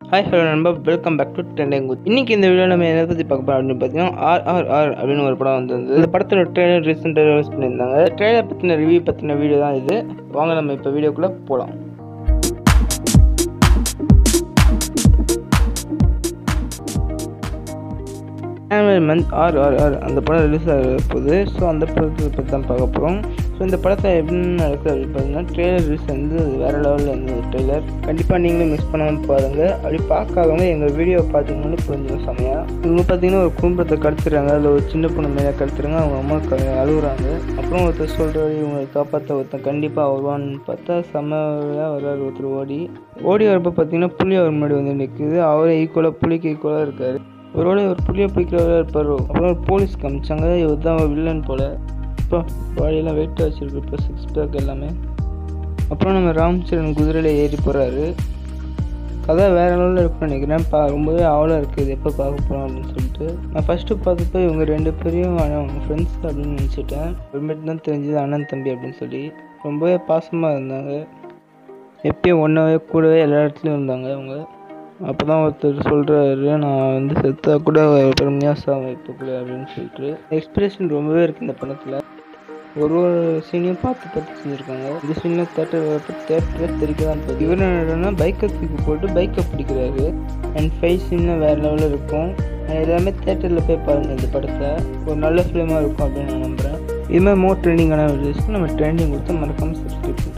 hi hello நண்பா welcome back to trending குத் இன்னைக்கு இந்த வீடியோ நம்ம எதை பற்றி பார்க்க போகிறோம் அப்படின்னு பார்த்தீங்கன்னா ஆர்ஆர்ஆர் அப்படின்னு ஒரு படம் வந்திருந்தது இந்த படத்தோட ட்ரெய்லர் ரீசெண்டாக ரிலீஸ் பண்ணியிருந்தாங்க ட்ரெய்லர் பற்றின ரிவ்யூ பற்றின வீடியோ தான் இது வாங்க நம்ம இப்போ வீடியோக்குள்ளே போகலாம் ஆனுவல் மந்த் ஆர் ஆர் ஆர் அந்த படம் ரிலீஸ் ஆக போகுது ஸோ அந்த படத்தை பற்றி தான் பார்க்க போகிறோம் ஸோ இந்த படத்தை எப்படி நடக்குது அப்படின்னு பார்த்தீங்கன்னா ட்ரெய்லர் ரிலீஸ் வந்து வேறு லெவலில் இருந்தது ட்ரெய்லர் கண்டிப்பாக நீங்களும் மிஸ் பண்ணாமல் பாருங்கள் அப்படி பார்க்காதவங்க எங்கள் வீடியோ பார்த்தீங்கன்னு புரிஞ்சுக்கும் செமையாக இவங்க பார்த்தீங்கன்னா ஒரு குடும்பத்தை கடத்துறாங்க அதில் ஒரு சின்ன பொண்ணு மேலே கடத்துறாங்க அவங்க அம்மா க அழுகுறாங்க அப்புறம் ஒருத்தர் சொல்கிறாரு இவங்களை காப்பாற்ற ஒருத்தன் கண்டிப்பாக வருவான்னு பார்த்தா செம்மையாக வர்றாரு ஒருத்தர் ஓடி ஓடி வரப்போ பார்த்தீங்கன்னா புலி அவர் முன்னாடி வந்து நிற்குது அவரே ஈக்குவலாக புலிக்கு ஈக்குவலாக இருக்கார் ஒருவேளை ஒரு புளியை பிடிக்கிறவராக இருப்பார் அப்புறம் ஒரு போலீஸ் காமிச்சாங்க இவர் தான் வில்லன் போல் இப்போ பாடியெல்லாம் வெயிட்டாக வச்சுருக்கு இப்போ சிக்ஸ் பேக் எல்லாமே அப்புறம் நம்ம ராம் சரண் குதிரையில் ஏறி போகிறாரு கதை வேற லெவலில் இருக்குன்னு நினைக்கிறேன் பா ரொம்பவே ஆவலாக இருக்குது இது எப்போ பார்க்க போகிறோம் அப்படின்னு சொல்லிட்டு நான் ஃபஸ்ட்டு பார்த்தப்போ இவங்க ரெண்டு பேரையும் அவங்க ஃப்ரெண்ட்ஸ் அப்படின்னு நினச்சிட்டேன் அப்புறமேட்டு தான் தெரிஞ்சது அண்ணன் தம்பி அப்படின்னு சொல்லி ரொம்பவே பாசமாக இருந்தாங்க எப்பயும் ஒன்றாவே கூடவே எல்லா இடத்துலையும் இருந்தாங்க அவங்க அப்போ தான் ஒருத்தர் சொல்கிறாரு நான் வந்து செத்தா கூட பெருமையாக சாவேன் இப்போ கூட அப்படின்னு சொல்லிட்டு எக்ஸ்பிரஷன் ரொம்பவே இருக்குது இந்த படத்தில் ஒரு ஒரு சீனையும் பார்த்து பார்த்து செஞ்சுருக்காங்க இந்த சீனில் தேட்டர் வரப்போ தேட்டரே தெரிக்க தான் போகுது இவர் என்னன்னா பைக்கை தூக்கி போட்டு பைக்கை பிடிக்கிறாரு அண்ட் ஃபைவ் சீனில் வேறு லெவலில் இருக்கும் எல்லாமே தேட்டரில் போய் பாருங்கள் இந்த படத்தை ஒரு நல்ல ஃபிலிமாக இருக்கும் அப்படின்னு நான் நம்புகிறேன் இது மாதிரி மோர் ட்ரெண்டிங்கான வீடியோஸ்க்கு நம்ம ட்ரெண்டிங் கொடுத்து மறக்காமல் சப்ஸ்கிரைப் பண்ணுறோம்